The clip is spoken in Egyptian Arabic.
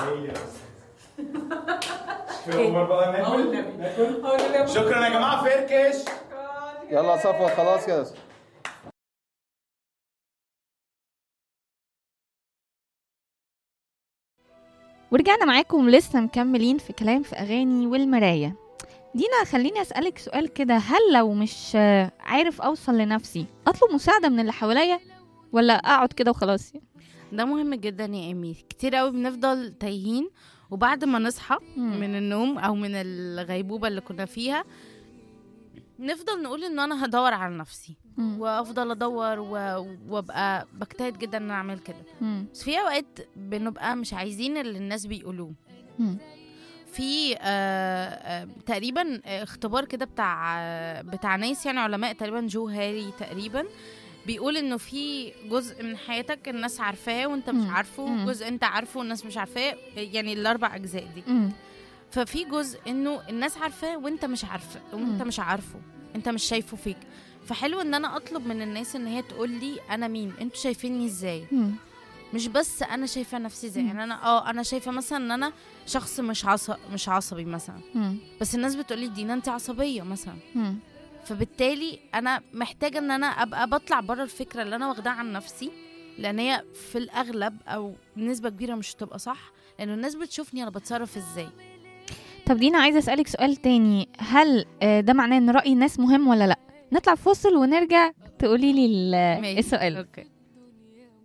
هي في اوفر بقى ناكل ناكل شكرا يا جماعه فركش يلا صفوة خلاص كده ورجعنا معاكم لسه مكملين في كلام في أغاني والمراية دينا خليني أسألك سؤال كده هل لو مش آه، عارف أوصل لنفسي أطلب مساعدة من اللي حواليا ولا أقعد كده وخلاص ده مهم جدا يا ايمي كتير قوي بنفضل تايهين وبعد ما نصحى مم. من النوم او من الغيبوبه اللي كنا فيها نفضل نقول ان انا هدور على نفسي مم. وافضل ادور و... وابقى بجتهد جدا ان أنا اعمل كده مم. بس في اوقات بنبقى مش عايزين اللي الناس بيقولوه مم. في آه آه تقريبا اختبار كده بتاع آه بتاع ناس يعني علماء تقريبا جو هاري تقريبا بيقول انه في جزء من حياتك الناس عارفاه وانت مش مم. عارفه مم. جزء انت عارفه والناس مش عارفاه يعني الاربع اجزاء دي مم. ففي جزء انه الناس عارفاه وانت مش عارفه وانت مم. مش عارفه انت مش شايفه فيك فحلو ان انا اطلب من الناس ان هي تقول لي انا مين انتوا شايفيني ازاي مم. مش بس انا شايفه نفسي ازاي مم. يعني انا اه انا شايفه مثلا ان انا شخص مش عصب مش عصبي مثلا مم. بس الناس بتقولي دينا انت عصبيه مثلا مم. فبالتالي انا محتاجه ان انا ابقى بطلع بره الفكره اللي انا واخداها عن نفسي لان هي في الاغلب او بنسبه كبيره مش هتبقى صح لانه الناس بتشوفني انا بتصرف ازاي طب دينا عايزة أسألك سؤال تاني هل آه، ده معناه إن رأي الناس مهم ولا لأ نطلع فاصل ونرجع تقولي لي ال- ماشي. السؤال اوكي